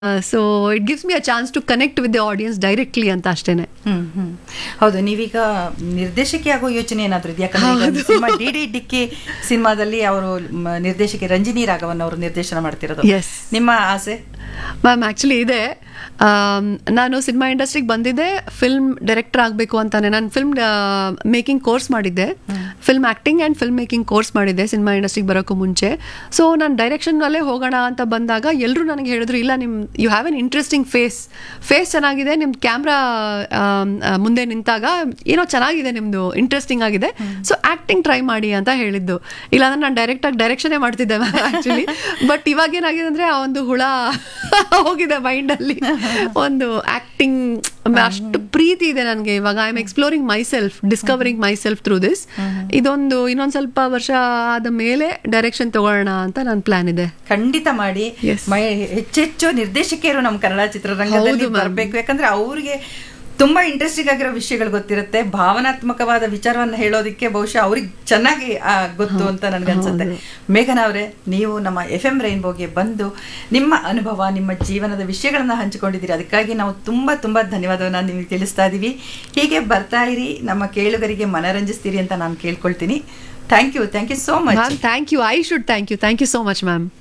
So it gives me a chance to connect with the audience directly ಅಂತ ಅಷ್ಟೇನೆ ಹ್ಮ್ ಹ್ಮ್ ಹೌದು ನೀವೀಗ ನಿರ್ದೇಶಕಿ ಆಗೋ ಯೋಚನೆ ಏನಾದ್ರು ಇದೆಯಾ ಯಾಕಂದ್ರೆ ಸಿನಿಮಾ ಡಿ ಡಿ ಡಿಕ್ಕಿ ಸಿನಿಮಾದಲ್ಲಿ ಅವರು ಮ, ನಿರ್ದೇಶಕಿ ರಂಜಿನಿ ರಾಘವನ್ ಅವರು ನಿರ್ದೇಶನ ಮಾಡ್ತಿರೋದು Yes. ನಿಮ್ಮ ಆಸೆ ಮ್ಯಾಮ್ ಆ್ಯಕ್ಚುಲಿ ಇದೆ ಆಮ್, ನಾನು ಸಿನಿಮಾ ಇಂಡಸ್ಟ್ರಿಗೆ ಬಂದಿದ್ದೆ ಫಿಲ್ಮ್ ಡೈರೆಕ್ಟರ್ ಆಗಬೇಕು ಅಂತಾನೆ ನಾನು ಫಿಲ್ಮ್ ಮೇಕಿಂಗ್ ಕೋರ್ಸ್ ಮಾಡಿದ್ದೆ film acting and film making course ಮಾಡಿದ್ದೆ ಸಿನಿಮಾ ಇಂಡಸ್ಟ್ರಿಗೆ ಬರೋಕ್ಕೂ ಮುಂಚೆ ಸೊ ನಾನು ಡೈರೆಕ್ಷನ್ನಲ್ಲೇ ಹೋಗೋಣ ಅಂತ ಬಂದಾಗ ಎಲ್ಲರೂ ನನಗೆ ಹೇಳಿದ್ರು ಇಲ್ಲ ನಿಮ್ಮ you have an interesting face face ಚೆನ್ನಾಗಿದೆ ನಿಮ್ಮ ಕ್ಯಾಮ್ರಾ ಮುಂದೆ ನಿಂತಾಗ ಏನೋ ಚೆನ್ನಾಗಿದೆ ನಿಮ್ಮದು ಇಂಟ್ರೆಸ್ಟಿಂಗ್ ಆಗಿದೆ ಸೊ ಆ್ಯಕ್ಟಿಂಗ್ ಟ್ರೈ ಮಾಡಿ ಅಂತ ಹೇಳಿದ್ದು ಇಲ್ಲಾಂದ್ರೆ ನಾನು ಡೈರೆಕ್ಟಾಗಿ ಡೈರೆಕ್ಷನೇ ಮಾಡ್ತಿದ್ದೆ ಆ್ಯಕ್ಚುಲಿ ಬಟ್ ಇವಾಗ ಏನಾಗಿದೆ ಅಂದರೆ ಆ ಒಂದು ಹುಳ ಹೋಗಿದೆ ಮೈಂಡಲ್ಲಿ ಒಂದು ಆಕ್ಟಿಂಗ್ ಅಷ್ಟು ಪ್ರೀತಿ ಇದೆ ನನಗೆ ಇವಾಗ I am exploring myself discovering myself through this ಇದೊಂದು ಇನ್ನೊಂದು ಸ್ವಲ್ಪ ವರ್ಷ ಆದ ಮೇಲೆ ಡೈರೆಕ್ಷನ್ ತಗೊಳ್ಳೋಣ ಅಂತ ನನ್ನ ಪ್ಲಾನ್ ಇದೆ ಖಂಡಿತ ಮಾಡಿ Yes. ಮೈ ಹೆಚ್ಚೆಚ್ಚು ನಿರ್ದೇಶಕಿಯರು ನಮ್ಮ ಕನ್ನಡ ಚಿತ್ರರಂಗದಲ್ಲಿ ಹೌದು, ma'am. ಬರಬೇಕು ಯಾಕಂದ್ರೆ ಅವ್ರಿಗೆ ತುಂಬಾ ಇಂಟ್ರೆಸ್ಟಿಂಗ್ ಆಗಿರೋ ವಿಷಯಗಳು ಗೊತ್ತಿರುತ್ತೆ ಭಾವನಾತ್ಮಕವಾದ ವಿಚಾರವನ್ನ ಹೇಳೋದಕ್ಕೆ ಬಹುಶಃ ಅವ್ರಿಗೆ ಚೆನ್ನಾಗಿ ಆ, ಗೊತ್ತು ಅಂತ ನನ್ಗನ್ಸುತ್ತೆ ಮೇಘನಾ ಅವರೇ ನೀವು ನಮ್ಮ ಎಫ್ ಎಂ ರೈನ್ಬೋಗೆ ಬಂದು ನಿಮ್ಮ ಅನುಭವ ನಿಮ್ಮ ಜೀವನದ ವಿಷಯಗಳನ್ನ ಹಂಚಿಕೊಂಡಿದ್ದೀರಿ ಅದಕ್ಕಾಗಿ ನಾವು ತುಂಬಾ ತುಂಬಾ ಧನ್ಯವಾದವನ್ನ ನಿಮಗೆ ತಿಳಿಸ್ತಾ ಇದೀವಿ ಹೀಗೆ ಬರ್ತಾ ಇರಿ ನಮ್ಮ ಕೇಳುಗರಿಗೆ ಮನರಂಜಿಸ್ತೀರಿ ಅಂತ ನಾನು ಕೇಳ್ಕೊಳ್ತೀನಿ thank you thank you so much ma'am thank you I should thank you thank you so much ma'am